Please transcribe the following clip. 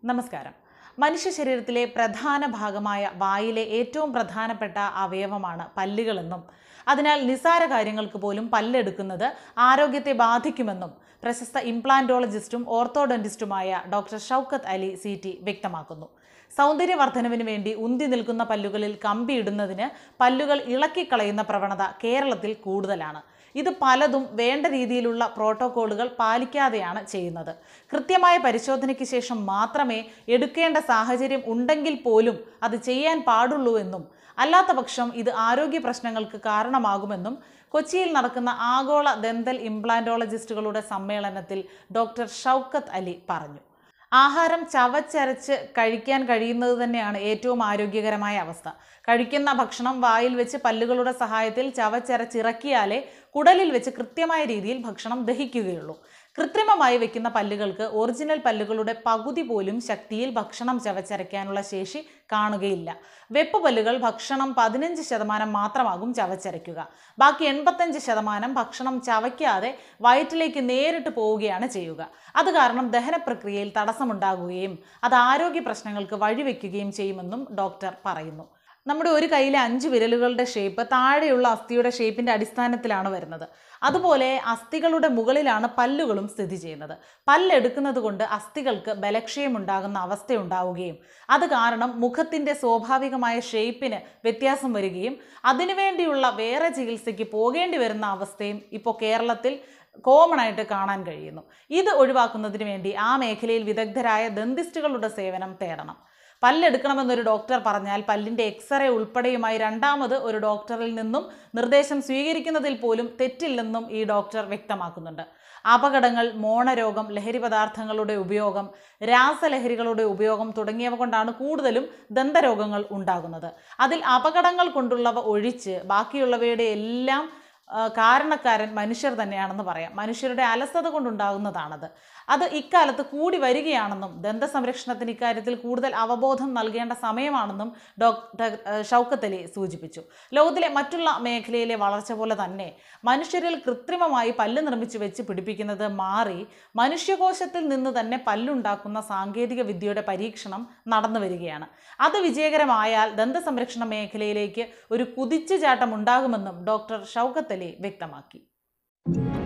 നമസ്കാരം മനുഷ്യ ശരീരത്തിലെ പ്രധാന ഭാഗമായ വായിലെ ഏറ്റവും പ്രധാനപ്പെട്ട അവയവമാണ് പല്ലുകളെന്നും അതിനാൽ നിസാര കാര്യങ്ങൾക്ക് പോലും പല്ലെടുക്കുന്നത് ആരോഗ്യത്തെ ബാധിക്കുമെന്നും പ്രശസ്ത ഇംപ്ലാന്റോളജിസ്റ്റും ഓർത്തോഡന്റിസ്റ്റുമായ doctor Shoukath Ali C T വ്യക്തമാക്കുന്നു സൗന്ദര്യവർദ്ധനവിന് വേണ്ടി ഉന്തി നിൽക്കുന്ന പല്ലുകളിൽ കമ്പിയിടുന്നതിന് പല്ലുകൾ ഇളക്കിക്കളയുന്ന പ്രവണത കേരളത്തിൽ കൂടുതലാണ് ഇത് പലതും വേണ്ട രീതിയിലുള്ള പ്രോട്ടോക്കോളുകൾ പാലിക്കാതെയാണ് ചെയ്യുന്നത് കൃത്യമായ പരിശോധനയ്ക്ക് ശേഷം മാത്രമേ എടുക്കേണ്ട സാഹചര്യം ഉണ്ടെങ്കിൽ പോലും അത് ചെയ്യാൻ പാടുള്ളൂ എന്നും അല്ലാത്ത പക്ഷം ഇത് ആരോഗ്യ പ്രശ്നങ്ങൾക്ക് കാരണമാകുമെന്നും കൊച്ചിയിൽ നടക്കുന്ന ആഗോള ദന്തൽ ഇംപ്ലാന്റോളജിസ്റ്റുകളുടെ സമ്മേളനത്തിൽ ഡോക്ടർ ഷൗക്കത്ത് അലി പറഞ്ഞു ആഹാരം ചവച്ചരച്ച് കഴിക്കാൻ കഴിയുന്നത് തന്നെയാണ് ഏറ്റവും ആരോഗ്യകരമായ അവസ്ഥ കഴിക്കുന്ന ഭക്ഷണം വായിൽ വെച്ച് പല്ലുകളുടെ സഹായത്തിൽ ചവച്ചരച്ചിറക്കിയാലേ കുടലിൽ വെച്ച് കൃത്യമായ രീതിയിൽ ഭക്ഷണം ദഹിക്കുകയുള്ളൂ കൃത്രിമമായി വെക്കുന്ന പല്ലുകൾക്ക് ഒറിജിനൽ പല്ലുകളുടെ പകുതി പോലും ശക്തിയിൽ ഭക്ഷണം ചവച്ചരയ്ക്കാനുള്ള ശേഷി കാണുകയില്ല വെപ്പ് പല്ലുകൾ ഭക്ഷണം പതിനഞ്ച് ശതമാനം മാത്രമാകും ചവച്ചരയ്ക്കുക ബാക്കി എൺപത്തഞ്ച് ശതമാനം ഭക്ഷണം ചവയ്ക്കാതെ വയറ്റിലേക്ക് നേരിട്ട് പോവുകയാണ് ചെയ്യുക അത് കാരണം ദഹന പ്രക്രിയയിൽ തടസ്സമുണ്ടാകുകയും അത് ആരോഗ്യ പ്രശ്നങ്ങൾക്ക് വഴിവെക്കുകയും ചെയ്യുമെന്നും ഡോക്ടർ പറയുന്നു നമ്മുടെ ഒരു കയ്യിലെ അഞ്ച് വിരലുകളുടെ ഷേപ്പ് താഴെയുള്ള അസ്ഥിയുടെ ഷേപ്പിന്റെ അടിസ്ഥാനത്തിലാണ് വരുന്നത് അതുപോലെ അസ്ഥികളുടെ മുകളിലാണ് പല്ലുകളും സ്ഥിതി ചെയ്യുന്നത് പല്ലെടുക്കുന്നത് കൊണ്ട് അസ്ഥികൾക്ക് ബലക്ഷയമുണ്ടാകുന്ന അവസ്ഥയുണ്ടാവുകയും അത് കാരണം മുഖത്തിന്റെ സ്വാഭാവികമായ ഷേപ്പിന് വ്യത്യാസം വരികയും അതിനുവേണ്ടിയുള്ള വേറെ ചികിത്സയ്ക്ക് പോകേണ്ടി വരുന്ന അവസ്ഥയും ഇപ്പോൾ കേരളത്തിൽ കോമൺ ആയിട്ട് കാണാൻ കഴിയുന്നു ഇത് ഒഴിവാക്കുന്നതിന് വേണ്ടി ആ മേഖലയിൽ വിദഗ്ധരായ ദന്തിസ്റ്റുകളുടെ സേവനം തേടണം പല്ലെടുക്കണമെന്നൊരു ഡോക്ടർ പറഞ്ഞാൽ പല്ലിൻ്റെ എക്സ്റേ ഉൾപ്പെടെയുമായി രണ്ടാമത് ഒരു ഡോക്ടറിൽ നിന്നും നിർദ്ദേശം സ്വീകരിക്കുന്നതിൽ പോലും തെറ്റില്ലെന്നും ഈ ഡോക്ടർ വ്യക്തമാക്കുന്നുണ്ട് അപകടങ്ങൾ മോണരോഗം ലഹരി പദാർത്ഥങ്ങളുടെ ഉപയോഗം രാസലഹരികളുടെ ഉപയോഗം തുടങ്ങിയവ കൊണ്ടാണ് കൂടുതലും ദന്തരോഗങ്ങൾ ഉണ്ടാകുന്നത് അതിൽ അപകടങ്ങൾ കൊണ്ടുള്ളവ ഒഴിച്ച് ബാക്കിയുള്ളവയുടെ എല്ലാം ആ, കാരണക്കാരൻ മനുഷ്യർ തന്നെയാണെന്ന് പറയാം മനുഷ്യരുടെ അലസത കൊണ്ടുണ്ടാകുന്നതാണത് അത് ഇക്കാലത്ത് കൂടി വരികയാണെന്നും ദന്തസംരക്ഷണത്തിന് ഇക്കാര്യത്തിൽ കൂടുതൽ അവബോധം നൽകേണ്ട സമയമാണെന്നും ഡോക്ടർ ആ, ഷൗക്കത്ത് അലി സൂചിപ്പിച്ചു ലോകത്തിലെ മറ്റുള്ള മേഖലയിലെ വളർച്ച പോലെ തന്നെ മനുഷ്യരിൽ കൃത്രിമമായി പല്ല് നിർമ്മിച്ചു വെച്ച് പിടിപ്പിക്കുന്നത് മാറി മനുഷ്യകോശത്തിൽ നിന്ന് തന്നെ പല്ലുണ്ടാക്കുന്ന സാങ്കേതിക വിദ്യയുടെ പരീക്ഷണം നടന്നു വരികയാണ് അത് വിജയകരമായാൽ ദന്തസംരക്ഷണ മേഖലയിലേക്ക് ഒരു കുതിച്ചുചാട്ടം ഉണ്ടാകുമെന്നും ഡോക്ടർ ഷൗക്കത്ത് അലി വ്യക്തമാക്കി